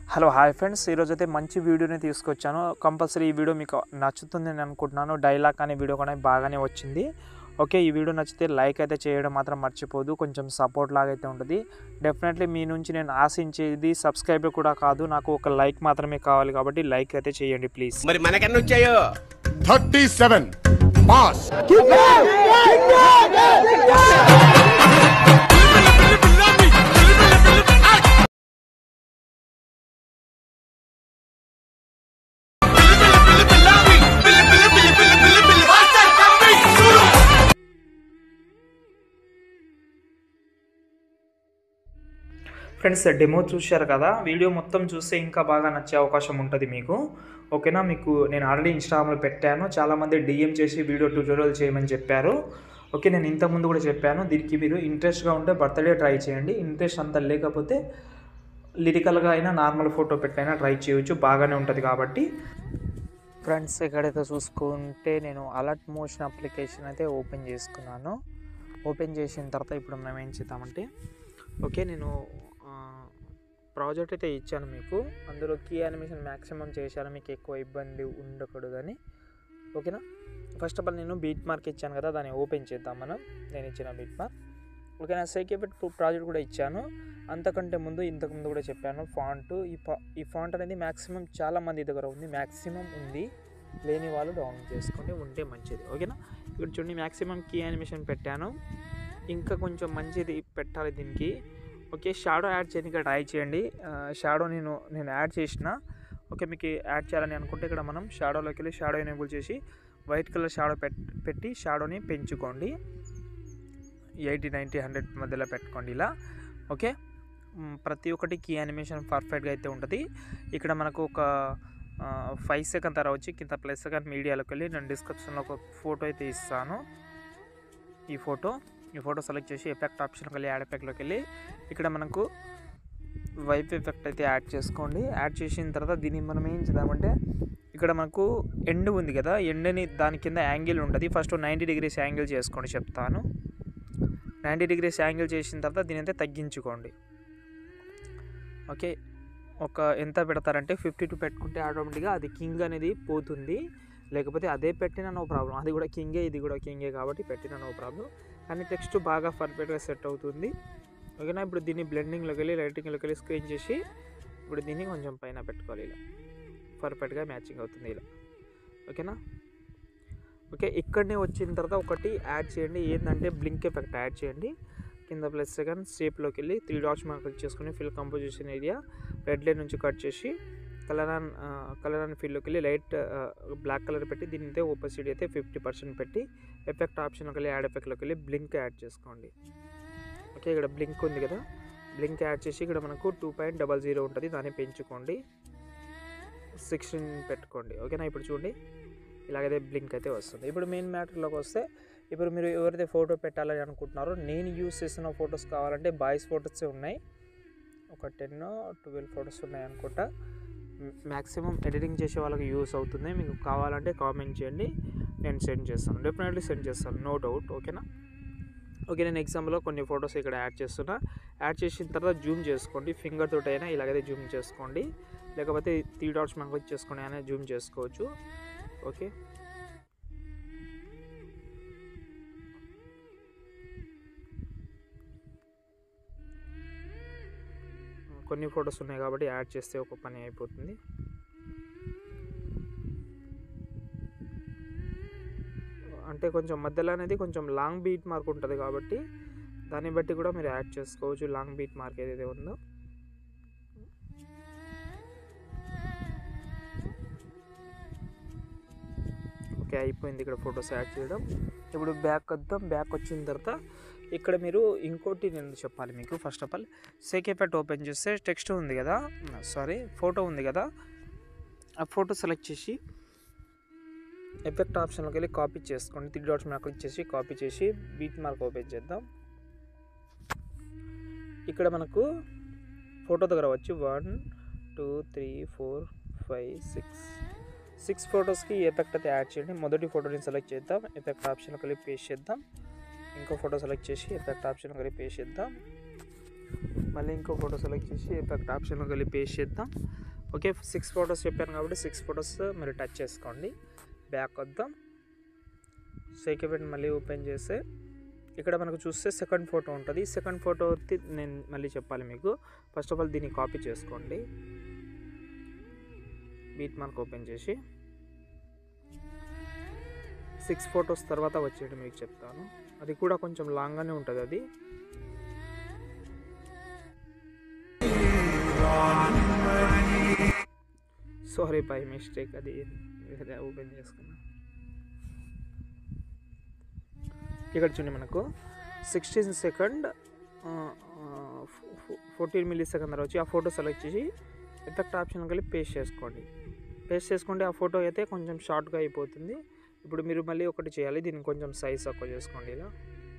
Hello hi friends ఈరోజు అయితే మంచి వీడియోని తీసుకొచ్చాను కంపల్సరీ ఈ వీడియో మీకు నచ్చుతుంది నేను అనుకుంటున్నాను డైలాగ్ అనే వీడియో కూడా బాగానే వచ్చింది ఓకే ఈ వీడియో నచ్చితే లైక్ అయితే చేయడం మాత్రం మర్చిపోదు కొంచెం సపోర్ట్ లాగా అయితే ఉంటుంది డెఫినెట్లీ మీ నుంచి నేను ఆశించేది సబ్స్క్రైబర్ కూడా కాదు నాకు ఒక లైక్ మాత్రమే కావాలి కాబట్టి లైక్ అయితే చేయండి ప్లీజ్ మరి మనకన్నా వచ్చాయో thirty seven pass friends demo చూశారు కదా వీడియో మొత్తం చూస్తే ఇంకా బాగా నచ్చే అవకాశం ఉంటుంది మీకు ఓకేనా మీకు నేను ఆల్రెడీ ఇన్స్టాగ్రామ్లో పెట్టాను చాలామంది డిఎం చేసి వీడియో ట్యూటోరియల్ చేయమని చెప్పారు ఓకే నేను ఇంతకుముందు కూడా చెప్పాను దీనికి మీరు ఇంట్రెస్ట్గా ఉంటే బర్త్డే ట్రై చేయండి ఇంట్రెస్ట్ అంత లేకపోతే లిరికల్గా అయినా నార్మల్ ఫోటో పెట్టైనా ట్రై చేయొచ్చు బాగానే ఉంటుంది కాబట్టి ఫ్రెండ్స్ ఎక్కడైతే చూసుకుంటే నేను అలర్ట్ మోషన్ అప్లికేషన్ అయితే ఓపెన్ చేసుకున్నాను ఓపెన్ చేసిన తర్వాత ఇప్పుడు మనం ఏం చేద్దామంటే ఓకే నేను ప్రాజెక్ట్ అయితే ఇచ్చాను మీకు అందులో కీ యానిమేషన్ మ్యాక్సిమం చేశాను మీకు ఎక్కువ ఇబ్బంది ఉండకూడదని ఓకేనా ఫస్ట్ ఆఫ్ ఆల్ నేను బీట్ మార్క్ ఇచ్చాను కదా దాన్ని ఓపెన్ చేద్దాం మనం నేను ఇచ్చిన బీట్ మార్క్ ఓకేనా సైకేపెట్ ప్రాజెక్ట్ కూడా ఇచ్చాను అంతకంటే ముందు ఇంతకు ముందు కూడా చెప్పాను ఫాంట్ ఈ ఫా ఈ ఫాంట్ అనేది మ్యాక్సిమం చాలా మంది దగ్గర ఉంది మ్యాక్సిమం ఉంది లేని వాళ్ళు డౌన్లోడ్ చేసుకోండి ఉంటే మంచిది ఓకేనా ఇక్కడ చూడండి మ్యాక్సిమం కీ యానిమేషన్ పెట్టాను ఇంకా కొంచెం మంచిది పెట్టాలి దీనికి ఓకే షాడో యాడ్ చేయడానికి ట్రై చేయండి షాడో నేను నేను యాడ్ చేసిన ఓకే మీకు యాడ్ చేయాలని అనుకుంటే ఇక్కడ మనం షాడోలోకి వెళ్ళి షాడో ఎనేబుల్ చేసి వైట్ కలర్ షాడో పెట్ పెట్టి షాడోని పెంచుకోండి ఎయిటీ నైంటీ హండ్రెడ్ మధ్యలో పెట్టుకోండి ఇలా ఓకే మ్, ప్రతి ఒక్కటి కీ యానిమేషన్ పర్ఫెక్ట్గా అయితే ఉంటుంది ఇక్కడ మనకు ఒక ఫైవ్ సెకండ్ తర్వాత వచ్చి కింద ప్లస్ సెకండ్ మీడియాలోకి వెళ్ళి నేను డిస్క్రిప్షన్లో ఒక ఫోటో అయితే ఇస్తాను ఈ ఫోటో ఈ ఫోటో సెలెక్ట్ చేసి ఎఫెక్ట్ ఆప్షన్కి వెళ్ళి యాడ్ ఎఫెక్ట్లోకి వెళ్ళి ఇక్కడ మనకు వైప్ ఎఫెక్ట్ అయితే యాడ్ చేసుకోండి యాడ్ చేసిన తర్వాత దీన్ని మనం ఏం చేద్దామంటే ఇక్కడ మనకు ఎండ్ ఉంది కదా ఎండ్ని దాని కింద యాంగిల్ ఉంటుంది ఫస్ట్ నైంటీ డిగ్రీస్ యాంగిల్ చేసుకోండి చెప్తాను నైంటీ డిగ్రీస్ యాంగిల్ చేసిన తర్వాత దీని అయితే తగ్గించుకోండి ఓకే ఒక ఎంత పెడతారంటే ఫిఫ్టీ టూ పెట్టుకుంటే ఆటోమేటిక్గా అది కింగ్ అనేది పోతుంది లేకపోతే అదే పెట్టినా నో ప్రాబ్లం అది కూడా కింగే ఇది కూడా కింగే కాబట్టి పెట్టినా నో ప్రాబ్లం కానీ టెక్స్ట్ బాగా పర్ఫెక్ట్గా సెట్ అవుతుంది ఓకేనా ఇప్పుడు దీన్ని బ్లెండింగ్లోకి వెళ్ళి లైటింగ్లోకి వెళ్ళి స్క్రీన్ చేసి ఇప్పుడు దీన్ని కొంచెం పైన పెట్టుకోవాలి ఇలా పర్ఫెక్ట్గా మ్యాచింగ్ అవుతుంది ఇలా ఓకేనా ఓకే ఇక్కడనే వచ్చిన తర్వాత ఒకటి యాడ్ చేయండి ఏంటంటే బ్లింక్ ఎఫెక్ట్ యాడ్ చేయండి కింద ప్లస్ సెకండ్ షేప్లోకి వెళ్ళి త్రీ డాట్స్ మనం క్లిక్ చేసుకుని fill composition area red line నుంచి కట్ చేసి కలర్ అండ్ కలర్ అండ్ ఫీల్డ్లోకి వెళ్ళి లైట్ బ్లాక్ కలర్ పెట్టి దీని అయితే ఓపసిటీ అయితే ఫిఫ్టీ పర్సెంట్ పెట్టి ఎఫెక్ట్ ఆప్షన్లోకి వెళ్ళి యాడ్ ఎఫెక్ట్లోకి వెళ్ళి బ్లింక్ యాడ్ చేసుకోండి ఓకే ఇక్కడ బ్లింక్ ఉంది కదా బ్లింక్ యాడ్ చేసి ఇక్కడ మనకు టూ పాయింట్ డబల్ జీరో ఉంటుంది దాన్ని పెంచుకోండి సిక్స్టీన్ పెట్టుకోండి ఓకేనా ఇప్పుడు చూడండి ఇలాగైతే బ్లింక్ అయితే వస్తుంది ఇప్పుడు మెయిన్ మ్యాటర్లోకి వస్తే ఇప్పుడు మీరు ఎవరైతే ఫోటో పెట్టాలని అనుకుంటున్నారో నేను యూస్ చేసిన ఫొటోస్ కావాలంటే బాయ్స్ ఫొటోస్ ఉన్నాయి ఒక టెన్ ట్వెల్వ్ ఫొటోస్ ఉన్నాయి అనుకుంటా మ్యాక్సిమం ఎడిటింగ్ చేసే వాళ్ళకి యూస్ అవుతుంది మీకు కావాలంటే కామెంట్ చేయండి నేను సెండ్ చేస్తాను డెఫినెట్లీ సెండ్ చేస్తాను నో డౌట్ ఓకేనా ఓకే నేను ఎగ్జాంపుల్లో కొన్ని ఫొటోస్ ఇక్కడ యాడ్ చేస్తున్నా యాడ్ చేసిన తర్వాత జూమ్ చేసుకోండి ఫింగర్ తోటి అయినా ఇలాగైతే జూమ్ చేసుకోండి లేకపోతే త్రీ డాట్స్ మనం క్లిక్ చేసుకొని అయినా జూమ్ చేసుకోవచ్చు ఓకే కొన్ని ఫొటోస్ ఉన్నాయి కాబట్టి యాడ్ చేస్తే ఒక పని అయిపోతుంది అంటే కొంచెం మధ్యలో అనేది కొంచెం లాంగ్ బీట్ మార్క్ ఉంటుంది కాబట్టి దాన్ని బట్టి కూడా మీరు యాడ్ చేసుకోవచ్చు లాంగ్ బీట్ మార్క్ ఏదైతే ఉందో ఓకే అయిపోయింది ఇక్కడ ఫొటోస్ యాడ్ చేయడం ఇప్పుడు బ్యాక్ వద్దాం బ్యాక్ వచ్చిన తర్వాత ఇక్కడ మీరు ఇంకోటి నేను చెప్పాలి మీకు ఫస్ట్ ఆఫ్ ఆల్ సేకేపెట్ ఓపెన్ చేస్తే టెక్స్ట్ ఉంది కదా సారీ ఫోటో ఉంది కదా ఆ ఫోటో సెలెక్ట్ చేసి ఎఫెక్ట్ ఆప్షన్లోకి వెళ్ళి కాపీ చేసుకోండి త్రీ డాట్స్ మీద క్లిక్ చేసి కాపీ చేసి బీట్ మార్క్ ఓపెన్ చేద్దాం ఇక్కడ మనకు ఫోటో దగ్గర వచ్చి one two three four five six six ఫొటోస్కి ఎఫెక్ట్ అయితే యాడ్ చేయండి మొదటి ఫోటోని సెలెక్ట్ చేద్దాం ఎఫెక్ట్ ఆప్షన్కి వెళ్ళి పేస్ట్ చేద్దాం ఇంకో ఫోటో సెలెక్ట్ చేసి ఎఫెక్ట్ ఆప్షన్కి వెళ్ళి పేస్ట్ చేద్దాం మళ్ళీ ఇంకో ఫోటో సెలెక్ట్ చేసి ఎఫెక్ట్ ఆప్షన్లో కలిపి పేస్ట్ చేద్దాం ఓకే సిక్స్ ఫొటోస్ చెప్పాను కాబట్టి సిక్స్ ఫొటోస్ మీరు టచ్ చేసుకోండి బ్యాక్ వద్దాం షేక్ ఎఫెక్ట్ మళ్ళీ ఓపెన్ చేస్తే ఇక్కడ మనకు చూస్తే సెకండ్ ఫోటో ఉంటుంది సెకండ్ ఫోటో నేను మళ్ళీ చెప్పాలి మీకు ఫస్ట్ ఆఫ్ ఆల్ దీన్ని కాపీ చేసుకోండి బీట్ మార్క్ ఓపెన్ చేసి సిక్స్ ఫొటోస్ తర్వాత వచ్చేటి మీకు చెప్తాను అది కూడా కొంచెం లాంగ్గానే ఉంటుంది అది సారీ బై మిస్టేక్ అది ఓపెన్ చేసుకున్నా ఇక్కడ చూడండి మనకు sixteen second fourteen millisecond తర్వాత వచ్చి ఆ ఫోటో సెలెక్ట్ చేసి ఎఫెక్ట్ ఆప్షన్ కలిపి పేస్ట్ చేసుకోండి పేస్ట్ చేసుకుంటే ఆ ఫోటో అయితే కొంచెం షార్ట్గా అయిపోతుంది ఇప్పుడు మీరు మళ్ళీ ఒకటి చేయాలి దీన్ని కొంచెం సైజ్ తక్కువ చేసుకోండి ఇలా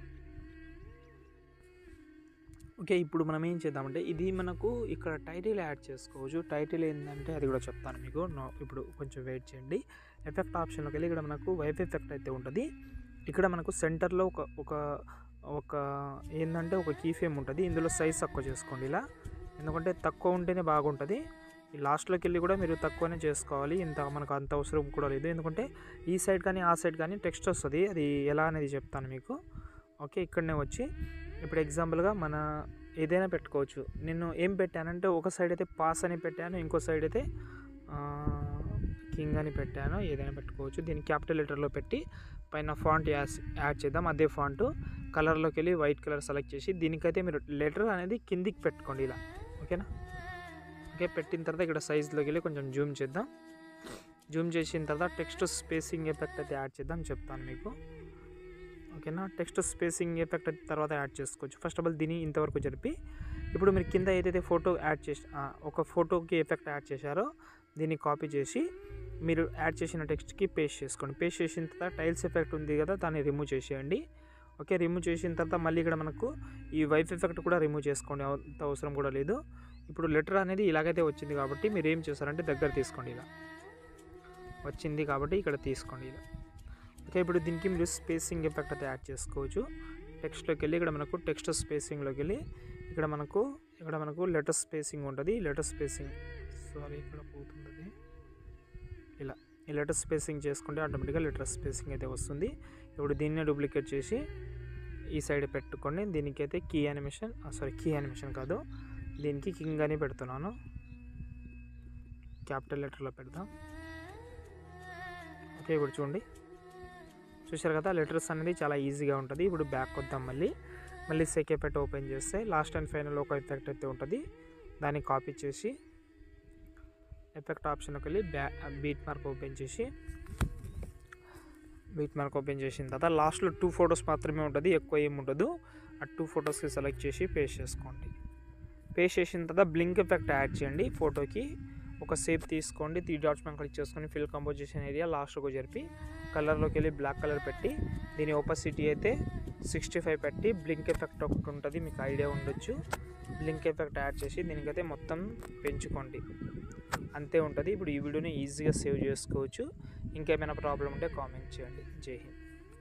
ఓకే ఇప్పుడు మనం ఏం చేద్దామంటే ఇది మనకు ఇక్కడ టైటిల్ యాడ్ చేసుకోవచ్చు టైటిల్ ఏంటంటే అది కూడా చెప్తాను మీకు నో ఇప్పుడు కొంచెం వెయిట్ చేయండి ఎఫెక్ట్ ఆప్షన్లోకి వెళ్ళి ఇక్కడ మనకు వైఫ్ ఎఫెక్ట్ అయితే ఉంటుంది ఇక్కడ మనకు సెంటర్లో ఒక ఒక ఒక ఏంటంటే ఒక కీ ఫేమ్ ఉంటుంది ఇందులో సైజ్ తక్కువ చేసుకోండి ఇలా ఎందుకంటే తక్కువ ఉంటేనే బాగుంటుంది ఈ లాస్ట్లోకి వెళ్ళి కూడా మీరు తక్కువనే చేసుకోవాలి ఇంత మనకు అంత అవసరం కూడా లేదు ఎందుకంటే ఈ సైడ్ కానీ ఆ సైడ్ కానీ టెక్స్ట్ వస్తుంది అది ఎలా అనేది చెప్తాను మీకు ఓకే ఇక్కడనే వచ్చి ఇప్పుడు ఎగ్జాంపుల్గా మన ఏదైనా పెట్టుకోవచ్చు నేను ఏం పెట్టానంటే ఒక సైడ్ అయితే పాస్ అని పెట్టాను ఇంకో సైడ్ అయితే కింగ్ అని పెట్టాను ఏదైనా పెట్టుకోవచ్చు దీన్ని క్యాపిటల్ లెటర్లో పెట్టి పైన ఫాంట్ యాస్ యాడ్ చేద్దాం అదే ఫాంట్ కలర్లోకి వెళ్ళి వైట్ కలర్ సెలెక్ట్ చేసి దీనికైతే మీరు లెటర్ అనేది కిందికి పెట్టుకోండి ఇలా ఓకేనా ఓకే పెట్టిన తర్వాత ఇక్కడ సైజ్లోకి వెళ్ళి కొంచెం జూమ్ చేద్దాం జూమ్ చేసిన తర్వాత టెక్స్ట్ స్పేసింగ్ ఎఫెక్ట్ అయితే యాడ్ చేద్దాం చెప్తాను మీకు ఓకేనా టెక్స్ట్ స్పేసింగ్ ఎఫెక్ట్ తర్వాత యాడ్ చేసుకోవచ్చు ఫస్ట్ ఆఫ్ ఆల్ దీన్ని ఇంతవరకు జరిపి ఇప్పుడు మీరు కింద ఏదైతే ఫోటో యాడ్ చేసి ఆ, ఒక ఫోటోకి ఎఫెక్ట్ యాడ్ చేశారో దీన్ని కాపీ చేసి మీరు యాడ్ చేసిన టెక్స్ట్కి పేస్ట్ చేసుకోండి పేస్ట్ చేసిన తర్వాత టైల్స్ ఎఫెక్ట్ ఉంది కదా దాన్ని రిమూవ్ చేసేయండి ఓకే రిమూవ్ చేసిన తర్వాత మళ్ళీ ఇక్కడ మనకు ఈ వైఫ్ ఎఫెక్ట్ కూడా రిమూవ్ చేసుకోండి అంత అవసరం కూడా లేదు ఇప్పుడు లెటర్ అనేది ఇలాగైతే వచ్చింది కాబట్టి మీరు ఏం చేస్తారంటే దగ్గర తీసుకోండి ఇలా వచ్చింది కాబట్టి ఇక్కడ తీసుకోండి ఇలా ఓకే ఇప్పుడు దీనికి మీరు స్పేసింగ్ ఎఫెక్ట్ అయితే యాడ్ చేసుకోవచ్చు టెక్స్ట్లోకి వెళ్ళి ఇక్కడ మనకు టెక్స్ట్ స్పేసింగ్లోకి వెళ్ళి ఇక్కడ మనకు ఇక్కడ మనకు లెటర్ స్పేసింగ్ ఉంటుంది లెటర్ స్పేసింగ్ సారీ ఇక్కడ పోతుంది అది. ఇలా ఈ లెటర్ స్పేసింగ్ చేసుకుంటే ఆటోమేటిక్గా లెటర్ స్పేసింగ్ అయితే వస్తుంది ఇప్పుడు దీన్నే డూప్లికేట్ చేసి ఈ సైడ్ పెట్టుకొని దీనికైతే key animation sorry key animation కాదు దీనికి కింగ్ అని పెడుతున్నాను క్యాపిటల్ లెటర్లో పెడదాం ఓకే ఇప్పుడు చూడండి చూశారు కదా లెటర్స్ అనేది చాలా ఈజీగా ఉంటుంది ఇప్పుడు బ్యాక్ వద్దాం మళ్ళీ మళ్ళీ సెక్ ఎఫెక్ట్ ఓపెన్ చేస్తే లాస్ట్ అండ్ ఫైనల్ ఒక ఎఫెక్ట్ అయితే ఉంటుంది దాన్ని కాపీ చేసి ఎఫెక్ట్ ఆప్షన్కి వెళ్ళి బ్యా బీట్ మార్క్ ఓపెన్ చేసి బీట్ మార్క్ ఓపెన్ చేసిన తర్వాత లాస్ట్లో టూ ఫొటోస్ మాత్రమే ఉంటుంది ఎక్కువ ఏమి ఉండదు ఆ టూ ఫొటోస్కి సెలెక్ట్ చేసి పేస్ట్ చేసుకోండి పేస్ట్ చేసిన తర్వాత బ్లింక్ ఎఫెక్ట్ యాడ్ చేయండి ఫోటోకి ఒక సేప్ తీసుకోండి త్రీ డాట్స్ మనం క్లిక్ చేసుకొని ఫిల్ కంపోజిషన్ ఏరియా లాస్ట్కు జరిపి కలర్లోకి వెళ్ళి బ్లాక్ కలర్ పెట్టి దీని ఓపసిటీ అయితే సిక్స్టీ ఫైవ్ పెట్టి బ్లింక్ ఎఫెక్ట్ ఒకటి ఉంటుంది మీకు ఐడియా ఉండొచ్చు బ్లింక్ ఎఫెక్ట్ యాడ్ చేసి దీనికైతే మొత్తం పెంచుకోండి అంతే ఉంటుంది ఇప్పుడు ఈ వీడియోని ఈజీగా సేవ్ చేసుకోవచ్చు ఇంకేమైనా ప్రాబ్లం ఉంటే కామెంట్ చేయండి జై హింద్